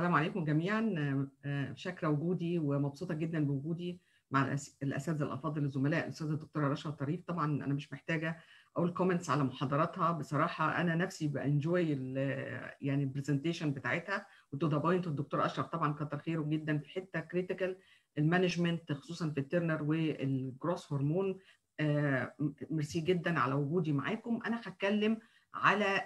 السلام عليكم جميعا شاكره وجودي ومبسوطه جدا بوجودي مع الاساتذه الافاضل الزملاء الاستاذه الدكتوره رشا طريف طبعا انا مش محتاجه اقول كومنتس على محاضراتها بصراحه انا نفسي بانجوي يعني البرزنتيشن بتاعتها وتو ذا بوينت والدكتور اشرف طبعا كتر خيره جدا في حته كريتيكال المانجمنت خصوصا في الترنر والجروس هرمون ميرسي جدا على وجودي معاكم انا هتكلم على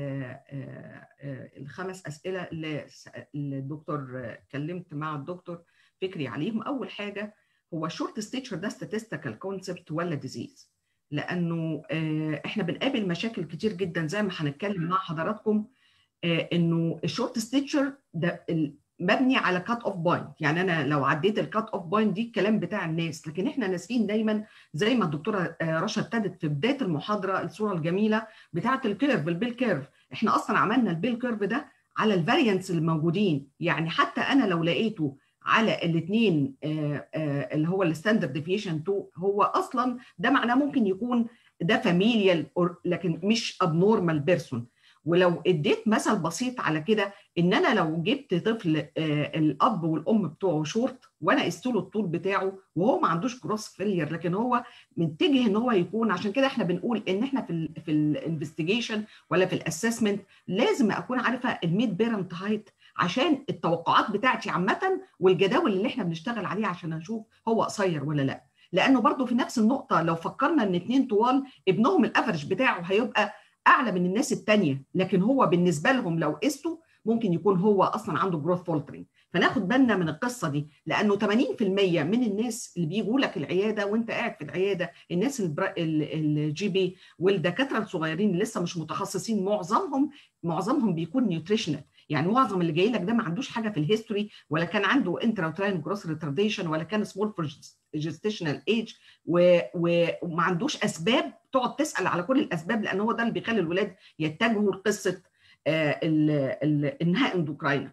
الخمس اسئله اللي الدكتور كلمت مع الدكتور فكري عليهم اول حاجه هو شورت ستيتشر ده statistical كونسبت ولا ديزيز لانه احنا بنقابل مشاكل كتير جدا زي ما هنتكلم مع حضراتكم انه الشورت ستيتشر ده مبني على كات اوف بوينت يعني انا لو عديت الكات اوف بوينت دي الكلام بتاع الناس لكن احنا ناسيين دايما زي ما الدكتوره رشا ابتدت في بدايه المحاضره الصوره الجميله بتاعه الكيرف البيل كيرف احنا اصلا عملنا البيل كيرف ده على الفاريانتس الموجودين يعني حتى انا لو لقيته على الاثنين اللي هو الستاندرد ديفيشن 2 هو اصلا ده معناه ممكن يكون ده فاميليال لكن مش ابنورمال بيرسون ولو اديت مثل بسيط على كده ان انا لو جبت طفل الاب والام بتوعه شورت وانا قست له الطول بتاعه وهو ما عندوش كروس فيلير لكن هو متجه ان هو يكون عشان كده احنا بنقول ان احنا في ال في الانفستيجيشن ولا في الاسسمنت لازم اكون عارفه الميد بيرنت هايت عشان التوقعات بتاعتي عامه والجداول اللي احنا بنشتغل عليها عشان نشوف هو قصير ولا لا لانه برضو في نفس النقطه لو فكرنا ان اتنين طوال ابنهم الافرج بتاعه هيبقى اعلى من الناس الثانيه لكن هو بالنسبه لهم لو قسته ممكن يكون هو اصلا عنده جروث فولترنج فناخد بالنا من القصه دي لانه 80% من الناس اللي بيجوا لك العياده وانت قاعد في العياده الناس الجي بي والدكاتره الصغيرين اللي لسه مش متخصصين معظمهم معظمهم بيكون نيوتريشنال يعني معظم اللي جاي لك ده ما عندوش حاجه في الهيستوري ولا كان عنده انتراوتراين جروس ريتارديشن ولا كان سمول فور جيستيشنال ايج وما عندوش اسباب تقعد تسال على كل الاسباب لان هو ده اللي بيخلي الولاد يتجهوا لقصه انهاء اندوكراينال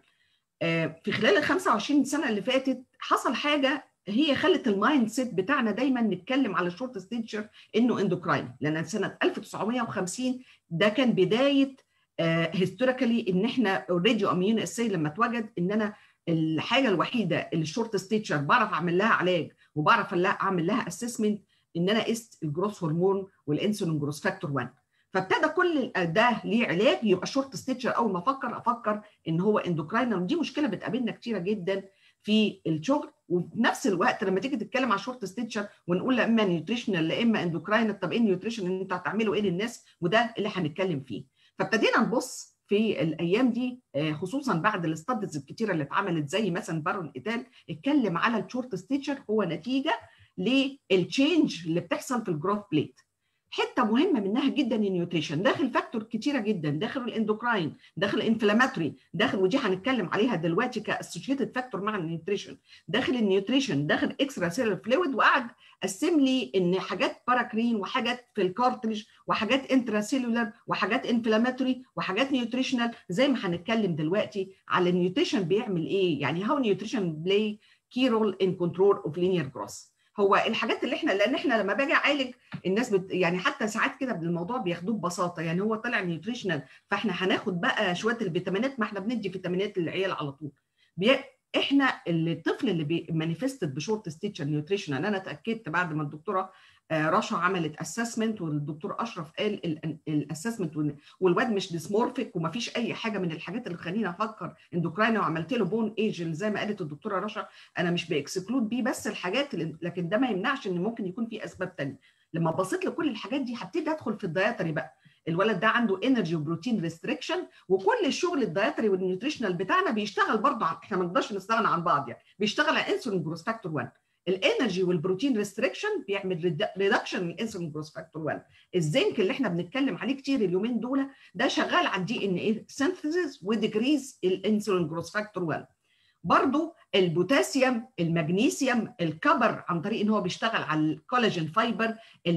في خلال ال 25 سنه اللي فاتت حصل حاجه هي خلت المايند سيت بتاعنا دايما نتكلم على الشورت ستيتشر انه اندوكراين لان سنه 1950 ده كان بدايه هيستوريكالي ان احنا اوريدي اميون اسي لما اتوجد ان انا الحاجه الوحيده اللي الشورت ستيتشر بعرف اعمل لها علاج وبعرف اعمل لها اسسمنت ان انا قست الجروس هرمون والانسولين جروس فاكتور 1 فابتدى كل ده ليه علاج يبقى شورت ستيتشر اول ما افكر افكر ان هو اندوكراينال ودي مشكله بتقابلنا كتيره جدا في الشغل وفي نفس الوقت لما تيجي تتكلم على شورت ستيتشر ونقول لا اما نيوتريشنال لا اما اندوكراينال طب ايه النيوتريشن اللي انتوا هتعملوا ايه للناس وده اللي هنتكلم فيه فابتدينا نبص في الايام دي خصوصا بعد الاستادز الكتيره اللي اتعملت زي مثلا بارون ايتال اتكلم على الشورت ستيتشر هو نتيجه للتشينج اللي بتحصل في الجروث بليت حته مهمه منها جدا النيوتريشن داخل فاكتور كتيره جدا داخل الاندوكراين داخل الانفلاماتوري داخل ودي هنتكلم عليها دلوقتي كاسوشيتد فاكتور مع النيوتريشن داخل النيوتريشن داخل اكسترا سيلر فلويد وقعد قسم لي ان حاجات باراكرين وحاجات في الكارتريج وحاجات انترا سيلولر وحاجات انفلاماتوري وحاجات نيوتريشنال زي ما هنتكلم دلوقتي على النيوتريشن بيعمل ايه يعني هاو نيوتريشن بلاي كي رول ان كنترول اوف لينير جروث هو الحاجات اللي احنا لان احنا لما باجي اعالج الناس بت يعني حتى ساعات كده الموضوع بياخدوه ببساطه يعني هو طلع نيوتريشنال فاحنا هناخد بقى شويه الفيتامينات ما احنا بندي فيتامينات للعيال على طول بي... احنا الطفل اللي بيمانيفستد بشورت ستيتشر نيوتريشنال انا اتاكدت بعد ما الدكتوره رشا عملت اسسمنت والدكتور اشرف قال الاسسمنت والواد مش ديسمورفيك ومفيش اي حاجه من الحاجات اللي خليني افكر اندوكراين وعملت له بون ايج زي ما قالت الدكتوره رشا انا مش باكسكلود بيه بس الحاجات اللي لكن ده ما يمنعش ان ممكن يكون في اسباب ثانيه لما بصيت لكل الحاجات دي هبتدي ادخل في الدايتري بقى الولد ده عنده انرجي وبروتين ريستريكشن وكل الشغل الدايتري والنيوتريشنال بتاعنا بيشتغل برضه احنا ما نقدرش نستغنى عن بعض يعني بيشتغل على انسولين جروس فاكتور 1 الانرجي والبروتين ريستريكشن بيعمل ريدكشن من الانسولين جروس فاكتور 1 الزنك اللي احنا بنتكلم عليه كتير اليومين دول ده شغال على الدي ان اي سينثيسيس وديكريز الانسولين جروس فاكتور 1 برضو البوتاسيوم المغنيسيوم الكبر عن طريق ان هو بيشتغل على الكولاجين فايبر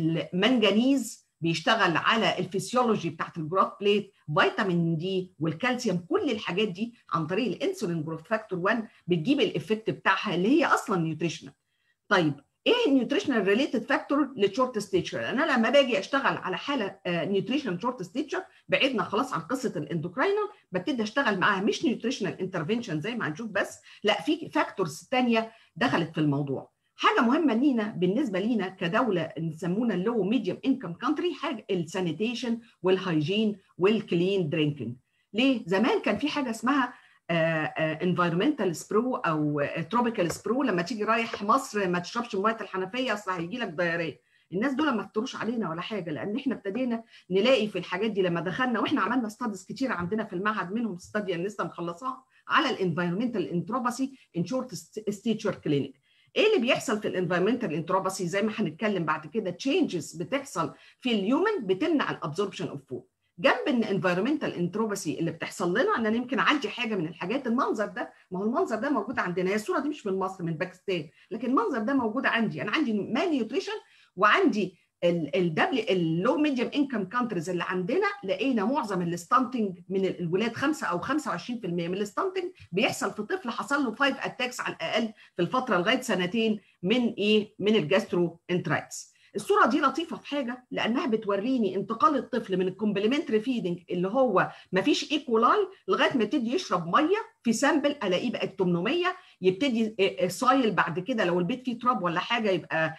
المنجنيز بيشتغل على الفسيولوجي بتاعت الجروث بليت فيتامين دي والكالسيوم كل الحاجات دي عن طريق الانسولين جروث فاكتور 1 بتجيب الايفكت بتاعها اللي هي اصلا نيوتريشنال طيب ايه النيوتريشنال ريليتد فاكتور للشورت ستيتشر انا لما باجي اشتغل على حاله نيوتريشنال شورت ستيتشر بعدنا خلاص عن قصه الاندوكراينال بتبتدي اشتغل معاها مش نيوتريشنال انترفنشن زي ما هنشوف بس لا في فاكتورز ثانيه دخلت في الموضوع حاجه مهمه لينا بالنسبه لينا كدوله نسمونا اللو ميديوم انكم كونتري حاجه السانيتيشن والهايجين والكلين درينكينج ليه زمان كان في حاجه اسمها انفايرمنتال سبرو او تروبيكال سبرو لما تيجي رايح مصر ما تشربش ميه الحنفيه اصل هيجي لك دايريه الناس دول ما تطروش علينا ولا حاجه لان احنا ابتدينا نلاقي في الحاجات دي لما دخلنا واحنا عملنا ستاديز كتير عندنا في المعهد منهم ستادي انا لسه مخلصاها على الانفايرمنتال انتروباسي ان شورت ستيتشر كلينيك ايه اللي بيحصل في الانفايرمنتال انتروباسي زي ما هنتكلم بعد كده تشينجز بتحصل في اليومن بتمنع الابزوربشن اوف فود جنب الانفايرمنتال انتروباسي اللي بتحصل لنا ان انا يمكن اعدي حاجه من الحاجات المنظر ده ما هو المنظر ده موجود عندنا هي الصوره دي مش من مصر من باكستان لكن المنظر ده موجود عندي انا عندي مال نيوتريشن وعندي الدبليو اللو ميديوم انكم كانتريز اللي عندنا لقينا معظم الستانتنج من الولاد 5 او 25% من الستانتنج بيحصل في طفل حصل له 5 اتاكس على الاقل في الفتره لغايه سنتين من ايه من الجاسترو انترايتس الصوره دي لطيفه في حاجه لانها بتوريني انتقال الطفل من الكومبلمنتري فيدنج اللي هو ما فيش ايكولاي لغايه ما يبتدي يشرب ميه في سامبل الاقيه بقت 800 يبتدي سايل بعد كده لو البيت فيه تراب ولا حاجه يبقى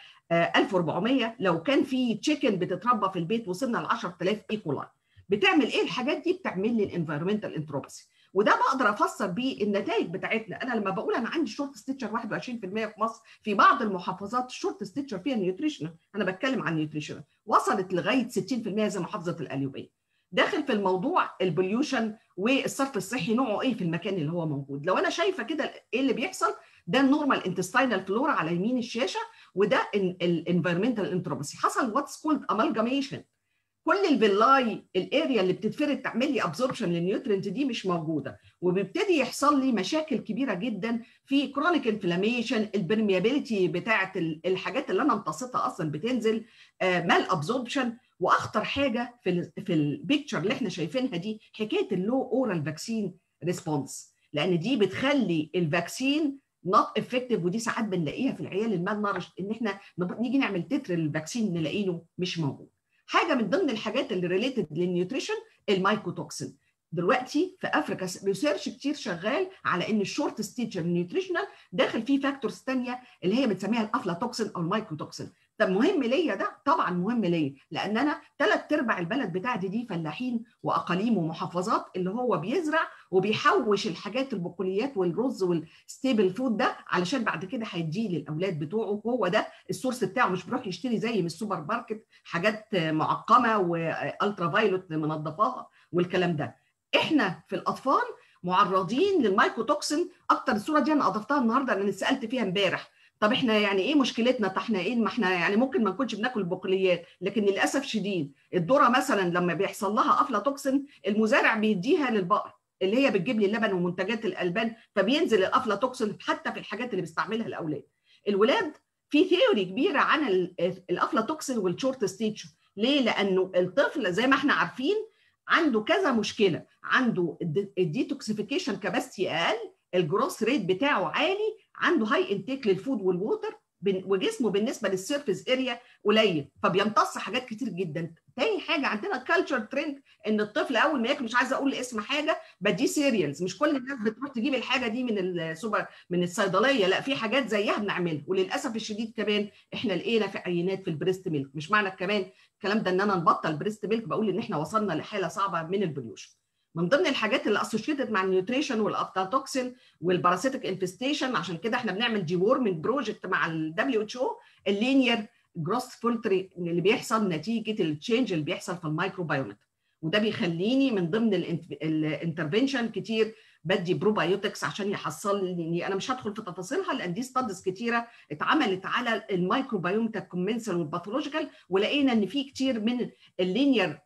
1400 لو كان في تشيكن بتتربى في البيت وصلنا ل 10000 ايكولاي بتعمل ايه الحاجات دي بتعمل لي الانفيرمنتال انتروباسي وده بقدر افسر بيه النتائج بتاعتنا انا لما بقول انا عندي شورت ستيتشر 21% في مصر في بعض المحافظات الشورت ستيتشر فيها نيوتريشنال انا بتكلم عن نيوتريشنال وصلت لغايه 60% زي محافظه القليوبيه داخل في الموضوع البوليوشن والصرف الصحي نوعه ايه في المكان اللي هو موجود لو انا شايفه كده ايه اللي بيحصل ده النورمال انتستينال فلورا على يمين الشاشه وده الانفيرمنتال انتروباسي حصل واتس كولد امالجاميشن كل الفيلاي الاريا اللي بتتفرد تعمل لي ابزوربشن للنيوترينت دي مش موجوده وبيبتدي يحصل لي مشاكل كبيره جدا في كرونيك انفلاميشن البرميابيليتي بتاعه الحاجات اللي انا امتصيتها اصلا بتنزل مال ابزوربشن واخطر حاجه في ال في البيكتشر اللي احنا شايفينها دي حكايه اللو اورال فاكسين ريسبونس لان دي بتخلي الفاكسين نوت افكتيف ودي ساعات بنلاقيها في العيال المال نارش ان احنا نيجي نعمل تتر للفاكسين نلاقيه مش موجود حاجه من ضمن الحاجات اللي ريليتد للنيوتريشن المايكوتوكسين دلوقتي في افريكا ريسيرش كتير شغال على ان الشورت ستيتشر نيوتريشنال داخل فيه فاكتورز ثانيه اللي هي بنسميها الافلاتوكسين او المايكوتوكسين طب مهم ليا ده طبعا مهم ليا لان انا ثلاث ارباع البلد بتاعتي دي فلاحين واقاليم ومحافظات اللي هو بيزرع وبيحوش الحاجات البقوليات والرز والستيبل فود ده علشان بعد كده هيديه للاولاد بتوعه هو ده السورس بتاعه مش بيروح يشتري زي من السوبر ماركت حاجات معقمه والترا فايلوت منظفاها والكلام ده احنا في الاطفال معرضين للمايكوتوكسين اكتر الصوره دي انا اضفتها النهارده لان سالت فيها امبارح طب احنا يعني ايه مشكلتنا طب احنا ايه ما احنا يعني ممكن ما نكونش بناكل بقوليات لكن للاسف شديد الذره مثلا لما بيحصل لها افلاتوكسين المزارع بيديها للبقر اللي هي بتجيب لي اللبن ومنتجات الالبان فبينزل الافلاتوكسين حتى في الحاجات اللي بيستعملها الاولاد الولاد في ثيوري كبيره عن الافلاتوكسين والشورت ستيتش ليه لانه الطفل زي ما احنا عارفين عنده كذا مشكله عنده الديتوكسيفيكيشن كاباسيتي اقل الجروس ريت بتاعه عالي عنده هاي انتيك للفود والووتر وجسمه بالنسبه للسيرفيس اريا قليل فبيمتص حاجات كتير جدا تاني حاجه عندنا كالتشر ترند ان الطفل اول ما ياكل مش عايزه اقول اسم حاجه بديه سيريالز مش كل الناس بتروح تجيب الحاجه دي من السوبر من الصيدليه لا في حاجات زيها بنعملها وللاسف الشديد كمان احنا لقينا في عينات في البريست ميلك مش معنى كمان الكلام ده ان انا نبطل بريست ميلك بقول ان احنا وصلنا لحاله صعبه من البوليوشن من ضمن الحاجات اللي اسوشيتد مع النيوتريشن والافلاتوكسين والباراسيتيك انفستيشن عشان كده احنا بنعمل دي وورمنج بروجكت مع الدبليو اتش او اللينير جروس فولتري اللي بيحصل نتيجه التشينج اللي بيحصل في المايكروبايومتر وده بيخليني من ضمن الانترفنشن كتير بدي بروبايوتكس عشان يحصل لي انا مش هدخل في تفاصيلها لان دي ستادز كتيره اتعملت على المايكروبايومتا كومنسال والباثولوجيكال ولقينا ان في كتير من اللينير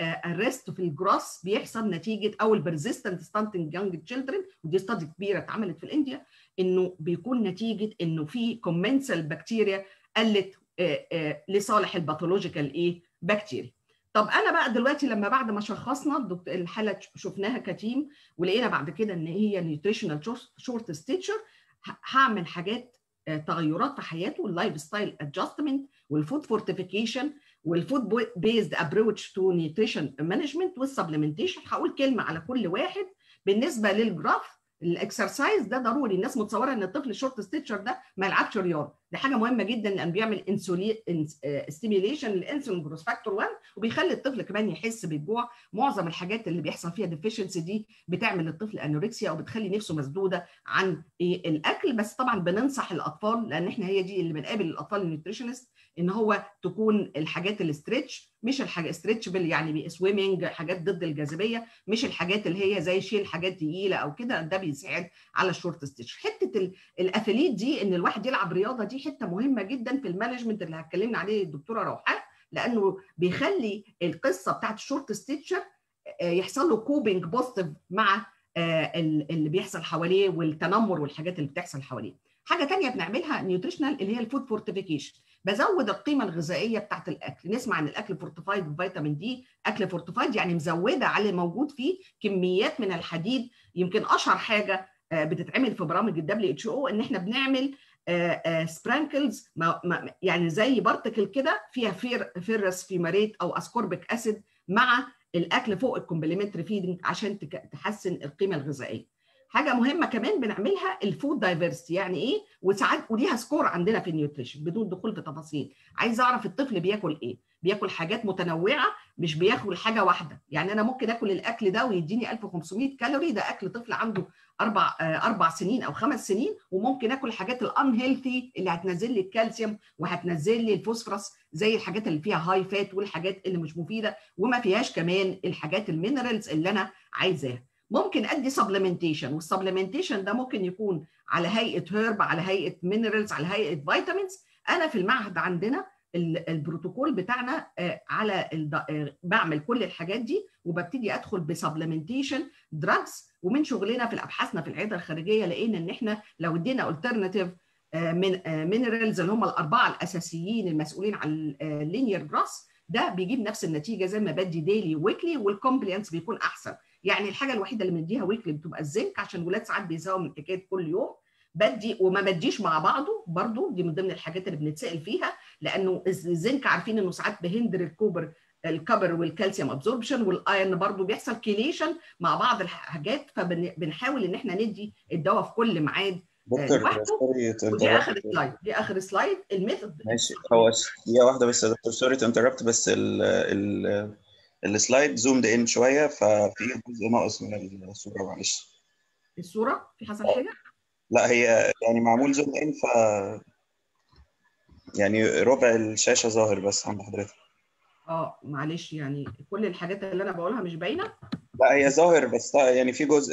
ارست في الجراس بيحصل نتيجه او البرزيستنت ستانتنج يونج تشيلدرن ودي ستادي كبيره اتعملت في الانديا انه بيكون نتيجه انه في كومنسال بكتيريا قلت لصالح الباثولوجيكال ايه بكتيريا طب انا بقى دلوقتي لما بعد ما شخصنا الحاله شفناها كتيم ولقينا بعد كده ان هي نيوتريشنال شورت ستيتشر هعمل حاجات تغيرات في حياته اللايف ستايل ادجستمنت والفود فورتيفيكيشن والفود بيزد ابروتش تو نيوتريشن مانجمنت والسبلمنتيشن هقول كلمه على كل واحد بالنسبه للجراف الاكسرسايز ده ضروري الناس متصوره ان الطفل الشورت ستيتشر ده ما يلعبش رياضه دي حاجه مهمه جدا لان بيعمل انسولين ستيميوليشن للانسولين جروس فاكتور 1 وبيخلي الطفل كمان يحس بالجوع معظم الحاجات اللي بيحصل فيها ديفيشنسي دي بتعمل للطفل انوركسيا او بتخلي نفسه مسدوده عن إيه الاكل بس طبعا بننصح الاطفال لان احنا هي دي اللي بنقابل الاطفال النيوتريشنست ان هو تكون الحاجات الاسترتش مش الحاجه استرتشبل يعني سويمنج حاجات ضد الجاذبيه مش الحاجات اللي هي زي شيل حاجات تقيله او كده ده بيساعد على الشورت ستيتش حته الاثليت دي ان الواحد يلعب رياضه دي حته مهمه جدا في المانجمنت اللي هتكلمنا عليه الدكتوره روحاء لانه بيخلي القصه بتاعت الشورت ستيتشر يحصل له كوبنج بوزيتيف مع اللي بيحصل حواليه والتنمر والحاجات اللي بتحصل حواليه حاجه ثانيه بنعملها نيوتريشنال اللي هي الفود فورتيفيكيشن بزود القيمه الغذائيه بتاعت الاكل نسمع عن الاكل فورتيفايد بفيتامين دي اكل فورتيفايد يعني مزوده على موجود فيه كميات من الحديد يمكن اشهر حاجه بتتعمل في برامج الدبليو اتش او ان احنا بنعمل سبرانكلز يعني زي بارتكل كده فيها فير فيرس فيماريت او اسكوربيك اسيد مع الاكل فوق الكومبلمنتري فيدنج عشان تحسن القيمه الغذائيه حاجه مهمه كمان بنعملها الفود دايفرستي يعني ايه وساعات وليها سكور عندنا في النيوتريشن بدون دخول في تفاصيل عايز اعرف الطفل بياكل ايه بياكل حاجات متنوعه مش بياكل حاجه واحده يعني انا ممكن اكل الاكل ده ويديني 1500 كالوري ده اكل طفل عنده اربع اربع سنين او خمس سنين وممكن اكل الحاجات الان هيلثي اللي هتنزل لي الكالسيوم وهتنزل لي الفوسفورس زي الحاجات اللي فيها هاي فات والحاجات اللي مش مفيده وما فيهاش كمان الحاجات المينرالز اللي انا عايزاها ممكن ادي سبلمنتيشن والسبلمنتيشن ده ممكن يكون على هيئه هيرب على هيئه مينرالز على هيئه فيتامينز انا في المعهد عندنا البروتوكول بتاعنا على بعمل كل الحاجات دي وببتدي ادخل بسبلمنتيشن دراجز ومن شغلنا في ابحاثنا في العياده الخارجيه لقينا ان احنا لو ادينا الترناتيف من مينرالز اللي هم الاربعه الاساسيين المسؤولين عن اللينير جراس ده بيجيب نفس النتيجه زي ما بدي ديلي ويكلي والكومبلينس بيكون احسن يعني الحاجه الوحيده اللي بنديها ويكلي بتبقى الزنك عشان الولاد ساعات بيزهقوا من حكايه كل يوم بدي وما بديش مع بعضه برضو دي من ضمن الحاجات اللي بنتسال فيها لانه الزنك عارفين انه ساعات بيهندر الكوبر الكبر والكالسيوم ابزوربشن والايرن برضو بيحصل كيليشن مع بعض الحاجات فبنحاول ان احنا ندي الدواء في كل ميعاد دكتور ودي اخر سلايد دي اخر سلايد الميثود ماشي هو دقيقه واحده بس يا دكتور سوري تو انتربت بس ال ال السلايد زومد ان شويه ففي جزء ناقص من الصوره معلش الصوره في حصل حاجه؟ لا هي يعني معمول زوم ان ف يعني ربع الشاشه ظاهر بس عند حضرتك اه معلش يعني كل الحاجات اللي انا بقولها مش باينه لا هي ظاهر بس يعني في جزء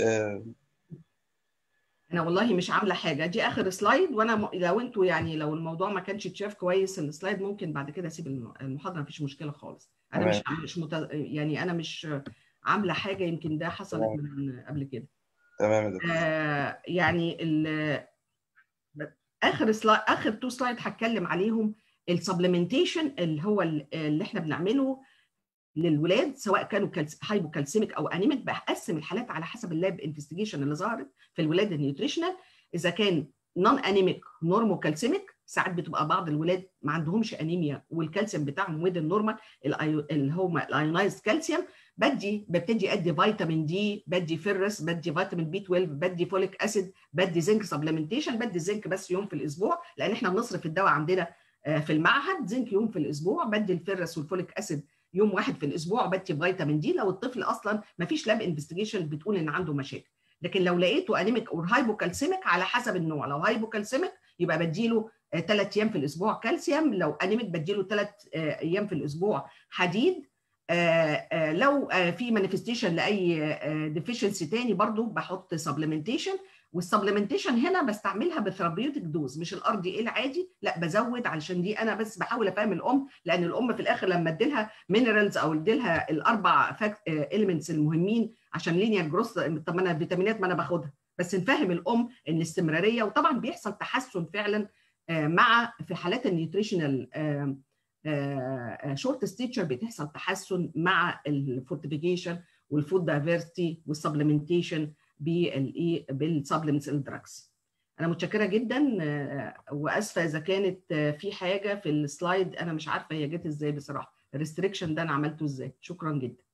انا والله مش عامله حاجه دي اخر سلايد وانا م... لو انتوا يعني لو الموضوع ما كانش اتشاف كويس السلايد ممكن بعد كده اسيب المحاضره مفيش مشكله خالص انا مش مش مت... يعني انا مش عامله حاجه يمكن ده حصلت من قبل كده تمام آه يعني ال... اخر سلايد اخر تو سلايد هتكلم عليهم السبلمنتيشن اللي هو اللي احنا بنعمله للولاد سواء كانوا هايبوكالسيميك او انيميك بقسم الحالات على حسب اللاب انفستيجيشن اللي ظهرت في الولاد النيوتريشنال اذا كان نون انيميك نورمو كالسيميك ساعات بتبقى بعض الولاد ما عندهمش انيميا والكالسيوم بتاعهم ويد النورمال اللي هم الايونايزد كالسيوم بدي ببتدي ادي فيتامين دي بدي فيرس بدي فيتامين بي 12 بدي فوليك اسيد بدي زنك سبلمنتيشن بدي زنك بس يوم في الاسبوع لان احنا بنصرف الدواء عندنا في المعهد زنك يوم في الاسبوع بدي الفيرس والفوليك اسيد يوم واحد في الاسبوع بدي فيتامين دي لو الطفل اصلا ما فيش لاب انفستيجيشن بتقول ان عنده مشاكل لكن لو لقيته انيميك او هايبوكالسيميك على حسب النوع لو هايبوكالسيميك يبقى بديله ثلاث ايام في الاسبوع كالسيوم لو انيميك بديله ثلاث ايام في الاسبوع حديد لو في مانيفستيشن لاي ديفيشنسي تاني برضو بحط سبلمنتيشن والسبلمنتيشن هنا بستعملها بثيرابيوتيك دوز مش الار دي العادي لا بزود علشان دي انا بس بحاول افهم الام لان الام في الاخر لما اديلها مينرالز او اديلها الاربع اليمنتس المهمين عشان لينير جروس طب ما انا الفيتامينات ما انا باخدها بس نفهم الام ان الاستمراريه وطبعا بيحصل تحسن فعلا مع في حالات النيوتريشنال شورت ستيتشر بتحصل تحسن مع الفورتيفيكيشن والفود دايفرستي والسبلمنتيشن بالايه بالسبلمنتس الدراجز انا متشكره جدا واسفه اذا كانت في حاجه في السلايد انا مش عارفه هي جت ازاي بصراحه الريستريكشن ده انا عملته ازاي شكرا جدا